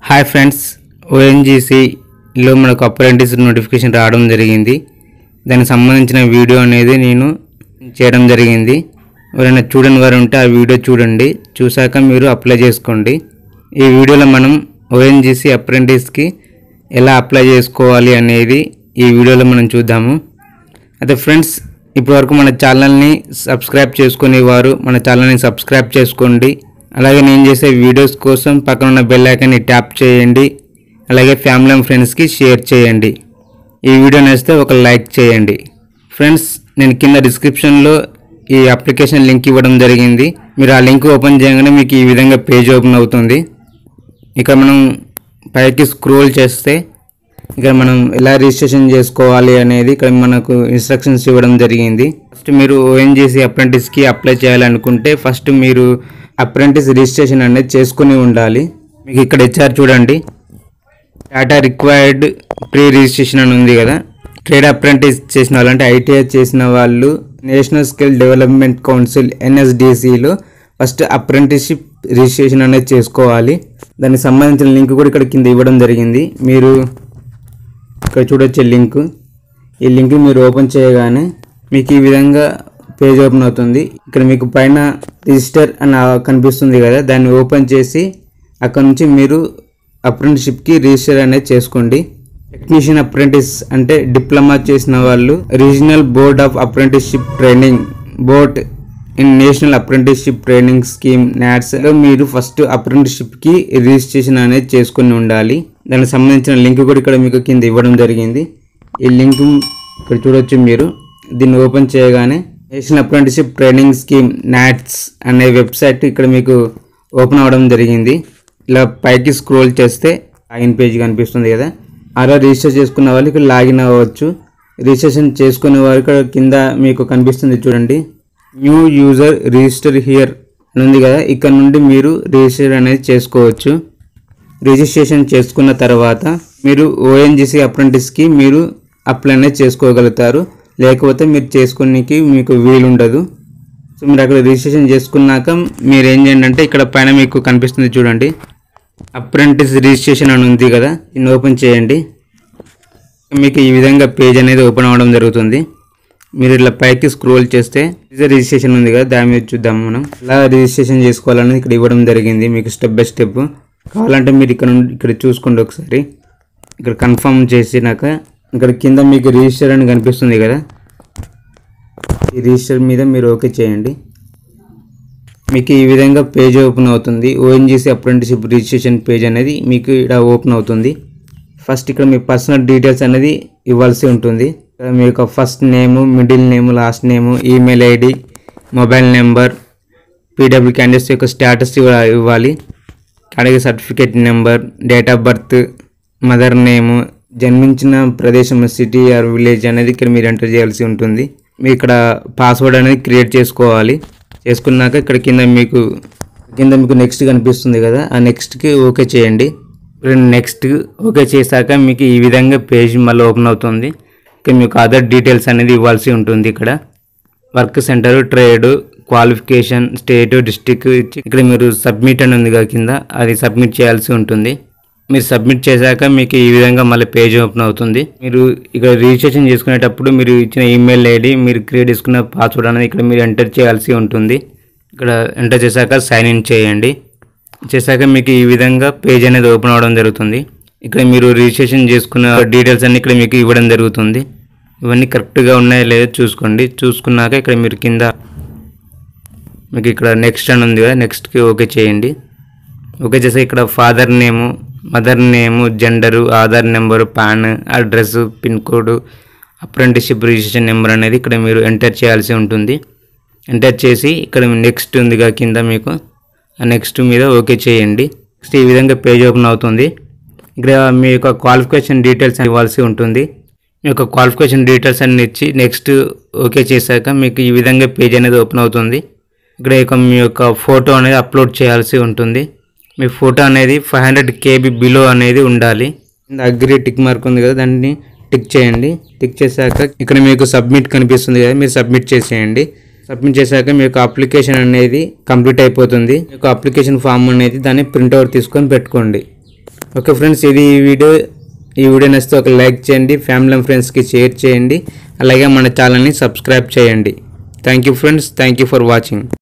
hi friends ఓఎన్జీసీలో మనకు apprentice notification రావడం జరిగింది దానికి సంబంధించిన వీడియో అనేది నేను చేయడం జరిగింది ఎవరైనా చూడని వారు ఉంటే ఆ వీడియో చూడండి చూశాక మీరు అప్లై చేసుకోండి ఈ వీడియోలో మనం ఓఎన్జీసీ అప్రెంటిస్కి ఎలా అప్లై చేసుకోవాలి అనేది ఈ వీడియోలో మనం చూద్దాము అయితే ఫ్రెండ్స్ ఇప్పటివరకు మన ఛానల్ని సబ్స్క్రైబ్ చేసుకునే వారు మన ఛానల్ని సబ్స్క్రైబ్ చేసుకోండి అలాగే నేను చేసే వీడియోస్ కోసం పక్కన ఉన్న బెల్ ఐకాన్ని ట్యాప్ చేయండి అలాగే ఫ్యామిలీ అండ్ ఫ్రెండ్స్కి షేర్ చేయండి ఈ వీడియో నచ్చితే ఒక లైక్ చేయండి ఫ్రెండ్స్ నేను కింద డిస్క్రిప్షన్లో ఈ అప్లికేషన్ లింక్ ఇవ్వడం జరిగింది మీరు ఆ లింక్ ఓపెన్ చేయగానే మీకు ఈ విధంగా పేజ్ ఓపెన్ అవుతుంది ఇక్కడ మనం పైకి స్క్రోల్ చేస్తే ఇక్కడ మనం ఎలా రిజిస్ట్రేషన్ చేసుకోవాలి అనేది ఇక్కడ మనకు ఇన్స్ట్రక్షన్స్ ఇవ్వడం జరిగింది ఫస్ట్ మీరు ఓఎన్జీసీ అప్రెంటిస్కి అప్లై చేయాలనుకుంటే ఫస్ట్ మీరు అప్రెంటిస్ రిజిస్ట్రేషన్ అనేది చేసుకుని ఉండాలి మీకు ఇక్కడ ఇచ్చారు చూడండి డాటా రిక్వైర్డ్ ప్రీ రిజిస్ట్రేషన్ అని ఉంది కదా ట్రేడ్ అప్రెంటిస్ చేసిన వాళ్ళు అంటే ఐటీఐ చేసిన వాళ్ళు నేషనల్ స్కిల్ డెవలప్మెంట్ కౌన్సిల్ ఎన్ఎస్డిసిలో ఫస్ట్ అప్రెంటిస్షిప్ రిజిస్ట్రేషన్ అనేది చేసుకోవాలి దానికి సంబంధించిన లింక్ కూడా ఇక్కడ కింద ఇవ్వడం జరిగింది మీరు ఇక్కడ చూడొచ్చే లింక్ ఈ లింక్ మీరు ఓపెన్ చేయగానే మీకు ఈ విధంగా పేజ్ ఓపెన్ అవుతుంది ఇక్కడ మీకు పైన రిజిస్టర్ అని ఆ- కనిపిస్తుంది కదా దాన్ని ఓపెన్ చేసి అక్కడ నుంచి మీరు అప్రెంటిస్షిప్కి రిజిస్టర్ అనేది చేసుకోండి టెక్నీషియన్ అప్రెంటిస్ అంటే డిప్లొమా చేసిన వాళ్ళు regional board of apprenticeship training board in national apprenticeship training scheme NATS లో మీరు ఫస్ట్ అప్రెంటిస్షిప్ కి రిజిస్ట్రేషన్ అనేది చేసుకుని ఉండాలి దానికి సంబంధించిన లింక్ కూడా ఇక్కడ మీకు కింద ఇవ్వడం జరిగింది ఈ లింక్ ఇక్కడ చూడొచ్చు మీరు దీన్ని ఓపెన్ చేయగానే national apprenticeship training scheme NATS అనే వెబ్సైట్ ఇక్కడ మీకు ఓపెన్ అవ్వడం జరిగింది ఇలా పైకి స్క్రోల్ చేస్తే లాగిన్ పేజ్ కనిపిస్తుంది కదా అలా రిజిస్టర్ చేసుకున్న వాళ్ళు ఇక్కడ లాగిన్ అవ్వచ్చు రిజిస్ట్రేషన్ చేసుకునే వారు ఇక్కడ కింద మీకు కనిపిస్తుంది చూడండి న్యూ యూజర్ రిజిస్టర్ హియర్ అని ఉంది కదా ఇక్కడ నుండి మీరు రిజిస్టర్ అనేది చేసుకోవచ్చు రిజిస్ట్రేషన్ చేసుకున్న తర్వాత మీరు ఓఎన్జిసి అప్రెంటిస్కి మీరు అప్లై అనేది చేసుకోగలుగుతారు లేకపోతే మీరు చేసుకోనికి మీకు వీలు ఉండదు సో మీరు అక్కడ రిజిస్ట్రేషన్ చేసుకున్నాక మీరు ఏం చేయండి అంటే ఇక్కడ పైన మీకు కనిపిస్తుంది చూడండి అప్రెంటిస్ రిజిస్ట్రేషన్ అని ఉంది కదా దీన్ని ఓపెన్ చేయండి మీకు ఈ విధంగా పేజ్ అనేది ఓపెన్ అవ్వడం జరుగుతుంది మీరు ఇట్లా పైకి స్క్రోల్ చేస్తే ఇది రిజిస్ట్రేషన్ ఉంది కదా దాని మీద చూద్దాం మనం ఎలా రిజిస్ట్రేషన్ చేసుకోవాలనేది ఇక్కడ ఇవ్వడం జరిగింది మీకు స్టెప్ బై స్టెప్ కావాలంటే మీరు ఇక్కడ నుండి ఇక్కడ చూసుకోండి ఒకసారి ఇక్కడ కన్ఫర్మ్ చేసినాక ఇక్కడ కింద మీకు రిజిస్టర్ అని కనిపిస్తుంది కదా ఈ రిజిస్టర్ మీద మీరు ఓకే చేయండి మీకు ఈ విధంగా పేజ్ ఓపెన్ అవుతుంది ఓఎన్జీసీ అప్రెంటిషిప్ రిజిస్ట్రేషన్ పేజ్ అనేది మీకు ఇక్కడ ఓపెన్ అవుతుంది ఫస్ట్ ఇక్కడ మీ పర్సనల్ డీటెయిల్స్ అనేది ఇవ్వాల్సి ఉంటుంది ఇక్కడ మీ యొక్క first name middle name last name email ID mobile number PW candidates యొక్క స్టేటస్ ఇవ్వాలి అలాగే certificate number date of birth mother name జన్మించిన ప్రదేశం సిటీ ఆర్ విలేజ్ అనేది ఇక్కడ మీరు ఎంటర్ చేయాల్సి ఉంటుంది మీరు ఇక్కడ పాస్వర్డ్ అనేది క్రియేట్ చేసుకోవాలి చేసుకున్నాక ఇక్కడ కింద మీకు కింద మీకు నెక్స్ట్ కనిపిస్తుంది కదా ఆ నెక్స్ట్కి ఓకే చేయండి ఇప్పుడు నెక్స్ట్ ఓకే చేశాక మీకు ఈ విధంగా పేజ్ మళ్ళీ ఓపెన్ అవుతుంది ఇక్కడ మీకు అదర్ డీటెయిల్స్ అనేది ఇవ్వాల్సి ఉంటుంది ఇక్కడ work centre trade qualification state district ఇచ్చి ఇక్కడ మీరు సబ్మిట్ అని ఉంది కదా కింద అది సబ్మిట్ చేయాల్సి ఉంటుంది మీరు సబ్మిట్ చేశాక మీకు ఈ విధంగా మళ్ళీ పేజ్ ఓపెన్ అవుతుంది మీరు ఇక్కడ రిజిస్ట్రేషన్ చేసుకునేటప్పుడు మీరు ఇచ్చిన ఈమెయిల్ ఐడి మీరు క్రియేట్ చేసుకున్న పాస్వర్డ్ అనేది ఇక్కడ మీరు ఎంటర్ చేయాల్సి ఉంటుంది ఇక్కడ ఎంటర్ చేశాక సైన్ ఇన్ చేయండి చేశాక మీకు ఈ విధంగా పేజ్ అనేది ఓపెన్ అవ్వడం జరుగుతుంది ఇక్కడ మీరు రిజిస్ట్రేషన్ చేసుకున్న డీటెయిల్స్ అన్ని ఇక్కడ మీకు ఇవ్వడం జరుగుతుంది ఇవన్నీ కరెక్ట్గా ఉన్నాయో లేదో చూసుకోండి చూసుకున్నాక ఇక్కడ మీరు కింద మీకు ఇక్కడ నెక్స్ట్ అని ఉంది కదా నెక్స్ట్కి ఓకే చేయండి ఓకే చేస్తే ఇక్కడ father name mother name gender Aadhaar number PAN address pin code apprenticeship registration number అనేది ఇక్కడ మీరు ఎంటర్ చేయాల్సి ఉంటుంది ఎంటర్ చేసి ఇక్కడ నెక్స్ట్ ఉందిగా కింద మీకు ఆ నెక్స్ట్ మీద ఓకే చేయండి నెక్స్ట్ ఈ విధంగా పేజ్ ఓపెన్ అవుతుంది ఇక్కడ మీ యొక్క క్వాలిఫికేషన్ డీటెయిల్స్ ఇవ్వాల్సి ఉంటుంది మీ యొక్క క్వాలిఫికేషన్ డీటెయిల్స్ అన్ని ఇచ్చి నెక్స్ట్ ఓకే చేశాక మీకు ఈ విధంగా పేజ్ అనేది ఓపెన్ అవుతుంది ఇక్కడ ఇక మీ యొక్క ఫోటో అనేది అప్లోడ్ చేయాల్సి ఉంటుంది మీ ఫోటో అనేది ఫైవ్ హండ్రెడ్ కేబీ బిలో అనేది ఉండాలి కింద అగ్రి టిక్ మార్క్ ఉంది కదా దాన్ని టిక్ చేయండి టిక్ చేశాక ఇక్కడ మీకు సబ్మిట్ కనిపిస్తుంది కదా మీరు సబ్మిట్ చేసేయండి సబ్మిట్ చేశాక మీ యొక్క అప్లికేషన్ అనేది కంప్లీట్ అయిపోతుంది మీ యొక్క అప్లికేషన్ ఫామ్ అనేది దాన్ని ప్రింట్అవుట్ తీసుకొని పెట్టుకోండి ఓకే ఫ్రెండ్స్ ఇది ఈ వీడియో ఈ వీడియో నచ్చితే ఒక లైక్ చేయండి ఫ్యామిలీ అండ్ ఫ్రెండ్స్కి షేర్ చేయండి అలాగే మన ఛానల్ని సబ్స్క్రైబ్ చేయండి thank you friends thank you for watching